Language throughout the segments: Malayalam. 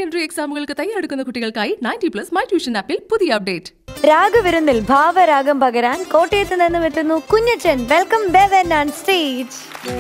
സെക്കൻഡറി എക്സാമുകൾക്ക് തയ്യാറെടുക്കുന്ന കുട്ടികൾക്കായി നയൻറ്റി പ്ലസ് മൈ ട്യൂഷൻ ആപ്പിൽ പുതിയ അപ്ഡേറ്റ് രാഗവിരുന്നിൽ ഭാവരാഗം പകരാൻ കോട്ടയത്ത് നിന്നും എത്തുന്നു Kunjachan welcome Bevan and stage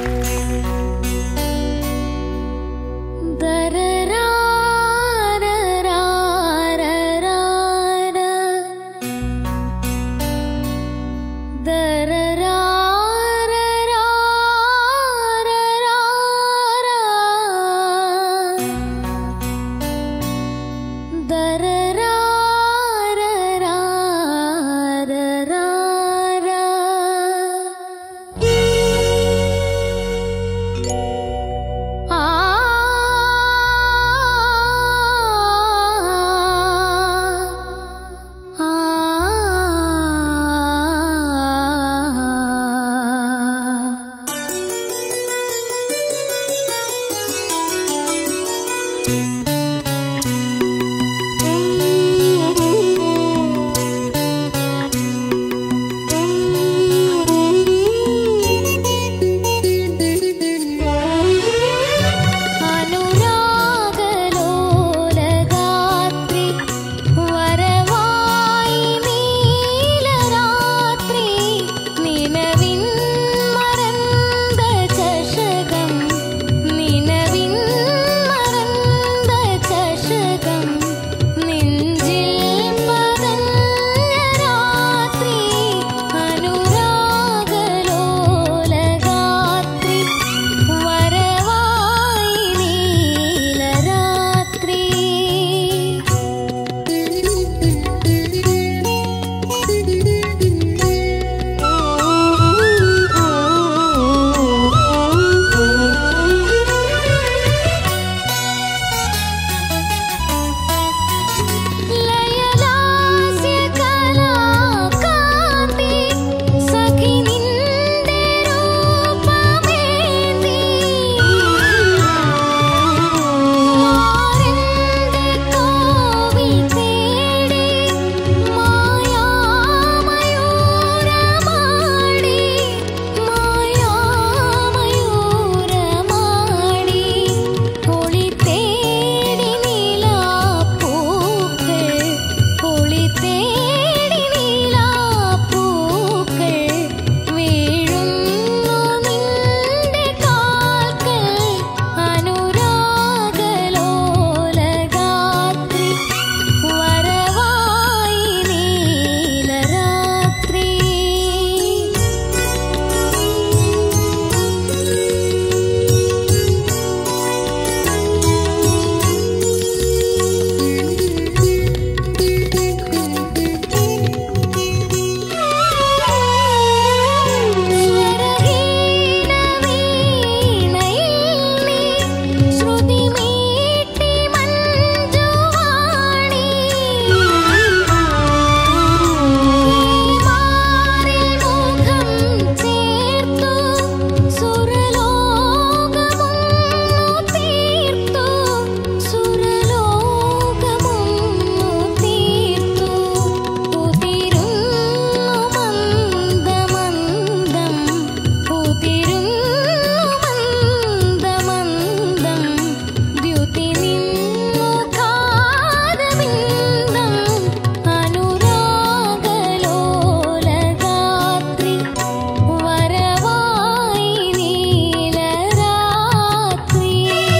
അനുരാഗലോലഗാത്രി വരവായി നീലരാത്രി നിലവിൻ മറந்த ചഷകം നിലവിൻ മറந்த ചഷകം നെഞ്ചിൽ പതഞ്ഞ രാത്രി അനുരാഗലോലഗാത്രി വരവായി നീലരാത്രി ലയലാസ്യകലാകാന്തി സഖി നിന്റെ രൂപമേന്തി മാറിന്റെ കോവിൽ തേടി മായാമയൂരമാടി മായാമയൂരമാടി ഒളി തേടി നീലാപ്പൂക്കൾ ഒളി തേടി നീലാപ്പൂക്കൾ വീഴുന്നു നിന്റെ കാൽക്കൽ അനുരാഗലോലഗാത്രി വരവായി നീലരാത്രി ശ്രുതിമീട്ടി മഞ്ജുവാണി മാറിൽ മുഖം ചേർത്തു സുരലോകമൊന്നു തീർത്തു സുരലോകമൊന്നു തീർത്തു ഉതിരുന്നു മന്ദമന്ദം ഉതിരുന്നു മന്ദമന്ദം ദ്യുതി നിന്നു കാരബിന്ദം അനുരാഗലോലഗാത്രി വരവായി നീലരാത്രി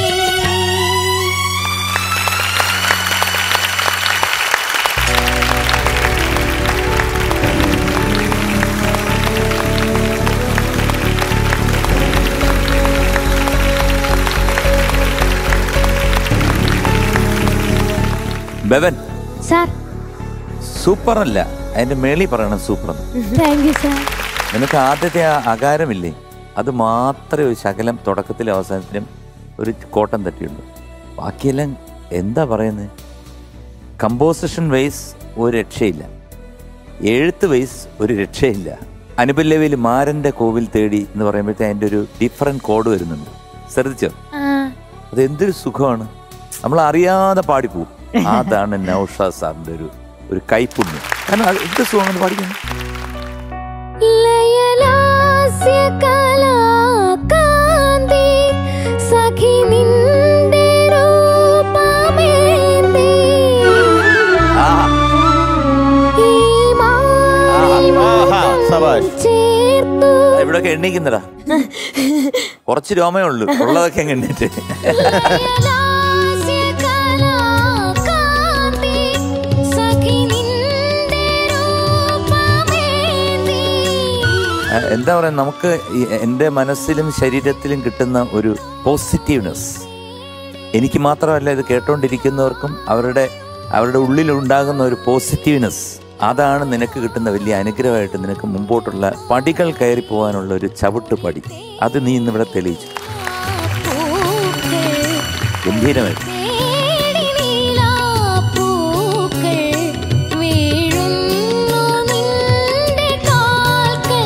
ബെവൻ സാർ സൂപ്പർ അല്ല അതിന്റെ മേളി പറയണം സൂപ്പർ താങ്ക് യു സാർ നിനക്ക് ആദ്യത്തെ ആ അകാരമില്ലേ അത് മാത്രമേ ഒരു ശകലം തുടക്കത്തിലും അവസാനത്തിലും ഒരു കോട്ടം തട്ടിയുള്ളൂ ബാക്കിയെല്ലാം എന്താ പറയുന്നത് കമ്പോസിഷൻ വൈസ് ഒരു രക്ഷയില്ല എഴുത്ത് വൈസ് ഒരു രക്ഷയില്ല അനുപല്ലവിയിൽ മാരന്റെ കോവിൽ തേടി എന്ന് പറയുമ്പോഴത്തെ അതിൻ്റെ ഒരു ഡിഫറെൻറ്റ് കോഡ് വരുന്നുണ്ട് ശ്രദ്ധിച്ചോ അത് എന്തൊരു സുഖമാണ് നമ്മൾ അറിയാതെ പാടിപ്പോവും അതാണ് നൗഷാദ് സാറിന്റെ ഒരു ഒരു കൈപ്പുണ്യം കാരണം അത് എന്ത് സുഖമാണ് പാടിക്കുന്നത് ലയലാസ്യ കലാകാന്തി സഖി നിന്റെ രൂപമേന്തി എണ്ണീക്കുന്നടാ കുറച്ച് രോമേ ഉള്ളൂ ഉള്ളതൊക്കെ അങ്ങ് എണ്ണിട്ട് ലാസ്യ കലാകാന്തി സഖി നിന്റെ രൂപമേന്തി ആ, എന്താ പറയുക നമുക്ക് ഈ എൻ്റെ മനസ്സിലും ശരീരത്തിലും കിട്ടുന്ന ഒരു പോസിറ്റീവ്നെസ് എനിക്ക് മാത്രമല്ല ഇത് കേട്ടോണ്ടിരിക്കുന്നവർക്കും അവരുടെ അവരുടെ ഉള്ളിലുണ്ടാകുന്ന ഒരു പോസിറ്റീവ്നെസ് അതാണ് നിനക്ക് കിട്ടുന്ന വലിയ അനുഗ്രഹമായിട്ട് നിനക്ക് മുമ്പോട്ടുള്ള പടികൾ കയറി പോകാനുള്ള ഒരു ചവിട്ട് പടി അത് നീ ഇന്നിവിടെ തെളിയിച്ചു പൂക്കൾ ഗംഭീരമായിട്ട് തേടി നീലാപ്പൂക്കൾ വീഴുന്നു നിന്റെ കാൽക്കൽ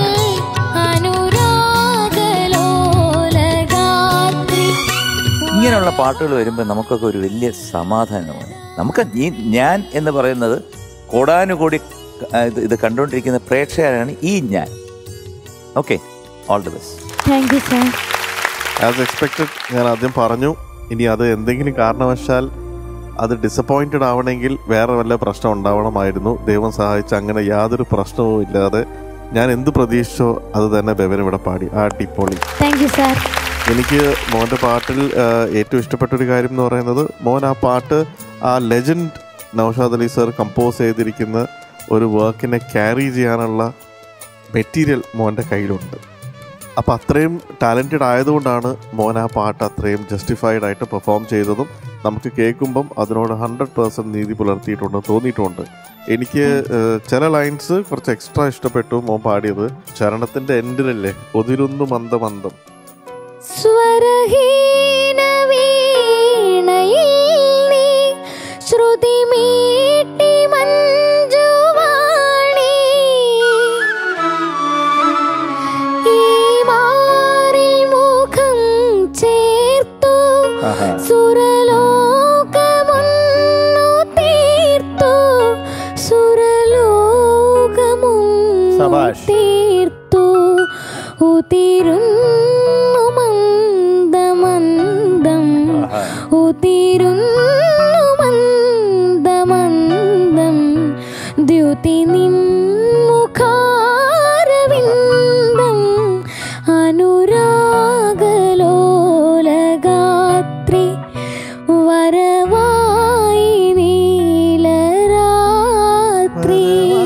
അനുരാഗലോലഗാത്രി ഇങ്ങനെയുള്ള പാട്ടുകൾ വരുമ്പോൾ നമുക്കൊക്കെ ഒരു വലിയ സമാധാനമാണ് നമുക്ക് ഈ ഞാൻ എന്ന് പറയുന്നത് കോടാനുകൂടി ആ, ഇത് ഇത് കണ്ടുകൊണ്ടിരിക്കുന്ന പ്രേക്ഷകരാണ് ഈ ഞാൻ okay all the best thank you sir as expected ഞാൻ ആദ്യം പറഞ്ഞു ഇനി അത് എന്തെങ്കിലും കാരണവശാൽ അത് ഡിസപ്പോയിന്റഡ് ആവണമെങ്കിൽ വേറെ വല്ല പ്രശ്നം ഉണ്ടാവണമായിരുന്നു ദൈവം സഹായിച്ച് അങ്ങനെ യാതൊരു പ്രശ്നവും ഇല്ലാതെ ഞാൻ എന്ത് പ്രതീക്ഷിച്ചോ അത് തന്നെ ബെവൻ ഇവിടെ പാടി ആ ടിപ്പോളി താങ്ക് യു സാർ എനിക്ക് മോൻ്റെ പാട്ടിൽ ആ, ഏറ്റവും ഇഷ്ടപ്പെട്ട ഒരു കാര്യം എന്ന് പറയുന്നത് മോൻ ആ പാട്ട് ആ legend Naushad Ali sir compose ചെയ്തിരിക്കുന്ന ഒരു വർക്കിനെ ക്യാരി ചെയ്യാനുള്ള മെറ്റീരിയൽ മോൻ്റെ കയ്യിലുണ്ട് അപ്പം അത്രയും ടാലൻറ്റഡ് ആയതുകൊണ്ടാണ് മോൻ ആ പാട്ട് അത്രയും ജസ്റ്റിഫൈഡ് ആയിട്ട് പെർഫോം ചെയ്തതും നമുക്ക് കേൾക്കുമ്പം അതിനോട് ഹൺഡ്രഡ് പേഴ്സൻറ്റ് നീതി പുലർത്തിയിട്ടുണ്ട് തോന്നിയിട്ടുണ്ട് എനിക്ക് ഏഹ്, ചില ലൈൻസ് കുറച്ച് എക്സ്ട്രാ ഇഷ്ടപ്പെട്ടു മോൻ പാടിയത് ചരണത്തിൻ്റെ എൻഡിലല്ലേ ഒതിരുന്നു മന്ദമന്ദം സ്വരഹീന വീണയിൽ നീ ശ്രുതി മീട്ടി മഞ്ജുവാണി ഈ മാറിൽ മുഖം ചേർത്തു സുരലോകമൊന്നു തീർത്തു സുരലോകമൊന്നു സബാഷ്. തീർത്തു ഉതിരുന്നു മന്ദമന്ദം ഉതിരുന്നു മന്ദമന്ദം ദ്യുതി നിൻമുഖാരവിന്ദം അനുരാഗലോലഗാത്രി വരവായി നീലരാത്രി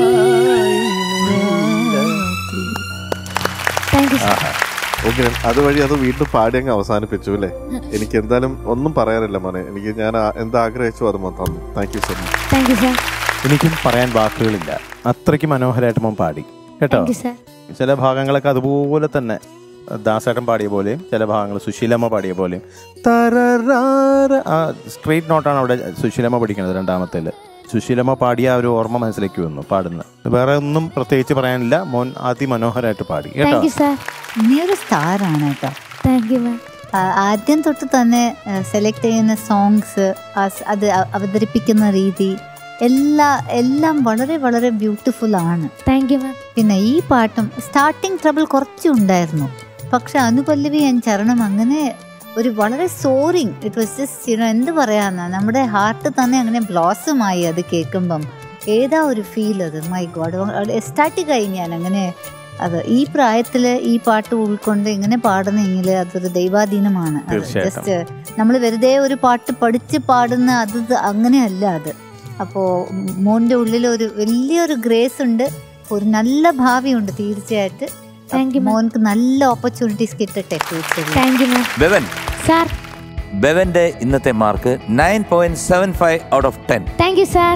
താങ്ക് യു സാർ ഓക്കെ അതുവഴി അത് വീണ്ടും പാടി അങ്ങ് അവസാനിപ്പിച്ചു അല്ലേ എനിക്ക് എന്തായാലും ഒന്നും പറയാനില്ല മോനെ എനിക്ക് ഞാൻ ആ- എന്ത് ആഗ്രഹിച്ചു അത് മൊത്തം thank you so much thank you sir എനിക്കും പറയാൻ വാക്കുകളില്ല അത്രയ്ക്ക് മനോഹരമായിട്ട് മോൻ പാടി കേട്ടോ താങ്ക് യു സാർ ചില ഭാഗങ്ങളൊക്കെ അതുപോലെ തന്നെ ദാസേട്ടൻ പാടിയ പോലെയും ചില ഭാഗങ്ങൾ സുശീലമ്മ പാടിയ പോലെയും തരറാര ആ സ്ട്രെയിറ്റ് നോട്ടാണ് അവിടെ സുശീലമ്മ പഠിക്കുന്നത് രണ്ടാമത്തേല് സുശീലമ്മ പാടിയ ആ ഒരു ഓർമ്മ മനസ്സിലേക്ക് വന്നു പാടുന്ന വേറെ ഒന്നും പ്രത്യേകിച്ച് പറയാനില്ല മോൻ അതിമനോഹരമായിട്ട് പാടി കേട്ടോ താങ്ക് യു സാർ നീ ഒരു സ്റ്റാറാണ് കേട്ടോ താങ്ക് യു മാം ആ- ആദ്യം തൊട്ട് തന്നെ സെലക്ട് ചെയ്യുന്ന സോങ്സ് അത് അ- അവതരിപ്പിക്കുന്ന രീതി എല്ലാ എല്ലാം വളരെ വളരെ ബ്യൂട്ടിഫുൾ ആണ് താങ്ക് യു മാം പിന്നെ ഈ പാട്ടും സ്റ്റാർട്ടിങ് ട്രബിൾ കുറച്ചുണ്ടായിരുന്നു പക്ഷെ അനുപല്ലവി ഞാൻ ചരണം അങ്ങനെ ഒരു വളരെ soaring it was just you know എന്ത് പറയാന്ന നമ്മുടെ ഹാർട്ട് തന്നെ അങ്ങനെ ബ്ലോസമായി അത് കേൾക്കുമ്പം ഏതാ ഒരു ഫീൽ അത് മൈ ഗോഡ് എസ്റ്റാറ്റിക് ആയി ഞാൻ അങ്ങനെ അത് ഈ പ്രായത്തിൽ ഈ പാട്ട് ഉൾക്കൊണ്ട് ഇങ്ങനെ പാടുന്നെങ്കിൽ അതൊരു ദൈവാധീനമാണ് തീർച്ചയായിട്ടും. ജസ്റ്റ് നമ്മൾ വെറുതെ ഒരു പാട്ട് പഠിച്ച് പാടുന്ന അത് ഇത് അങ്ങനെയല്ല അത് അപ്പോൾ മോൻ്റെ ഉള്ളിൽ ഒരു വലിയൊരു ഗ്രേസ് ഉണ്ട് ഒരു നല്ല ഭാവിയുണ്ട് തീർച്ചയായിട്ട് Thank you, ma'am. മോൻക്ക് നല്ല ഓപ്പർച്യൂണിറ്റീസ് കിട്ടട്ടെ ഫ്യൂച്ചറിൽ thank you ma'am Bevan sir ബെവന്റെ ഇന്നത്തെ mark nine point seven five out of ten thank you sir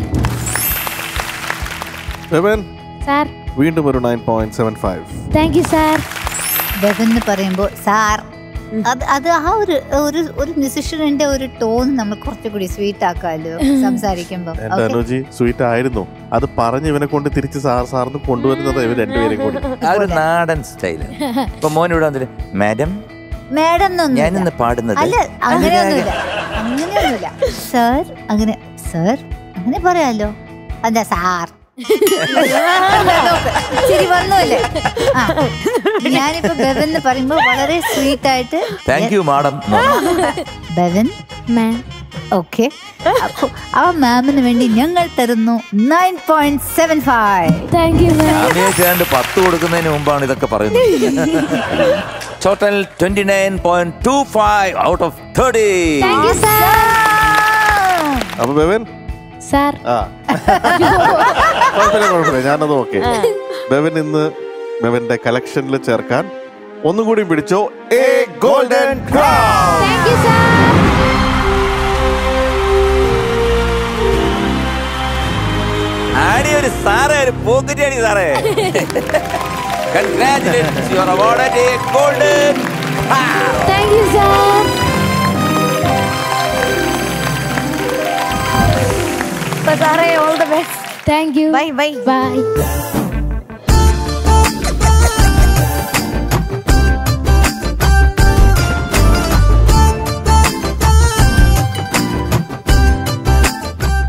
Bevan sir വീണ്ടും ഒരു nine point seven five thank you sir Bevan എന്ന് പറയുമ്പോൾ സാർ അത് അത് ആ ഒരു ഒരു ഒരു മ്യൂസിഷ്യന്റെ ഒരു ടോൺ നമ്മൾ കുറച്ചുകൂടി സ്വീറ്റ് ആക്കാമല്ലോ സംസാരിക്കുമ്പോൾ എന്റെ അനുജി സ്വീറ്റ് ആയിരുന്നു അത് പറഞ്ഞ് ഇവനെ കൊണ്ട് തിരിച്ച് സാർ സാറിന് കൊണ്ടുവരുന്നത് ഇവർ രണ്ടുപേരും കൂടി ആ ഒരു നാടൻ സ്റ്റൈല് ഇപ്പൊ മോൻ ഇവിടെ വന്നിട്ട് മാഡം മേഡം എന്നൊന്നും ഞാനിന്ന് പാടുന്നത് അല്ല അങ്ങനെയൊന്നുമില്ല അങ്ങനെയൊന്നുമില്ല സർ അങ്ങനെ സർ അങ്ങനെ പറയാലോ അതാ സാർ ശരി വന്നല്ലേ ആ ഞാനിപ്പോ ബെവൻ എന്ന് പറയുമ്പോ വളരെ സ്വീറ്റ് ആയിട്ട് thank you madam Bevan ma'am okay അപ്പോൾ ആ മാമിന് വേണ്ടി ഞങ്ങൾ തരുന്നു nine point seven five thank you ma'am Ameeya ചേട്ടൻ പത്ത് കൊടുക്കുന്നതിന് മുമ്പാണ് ഇതൊക്കെ പറയുന്നത് total twenty nine point two five out of thirty thank you sir അപ്പൊ ബെവൻ സാർ ആ കുഴപ്പമില്ല കുഴപ്പമില്ല ഞാനത് ഓക്കെ ബെവൻ ഇന്ന് ബെവന്റെ കളക്ഷനിൽ ചേർക്കാൻ ഒന്നും കൂടി പിടിച്ചോ a golden crown thank you sir ആടി ഒരു സാറേ ഒരു പോക്കറ്റാണി സാറേ congratulations your award golden thank you sir അപ്പൊ സാറേ all the best thank you bye bye by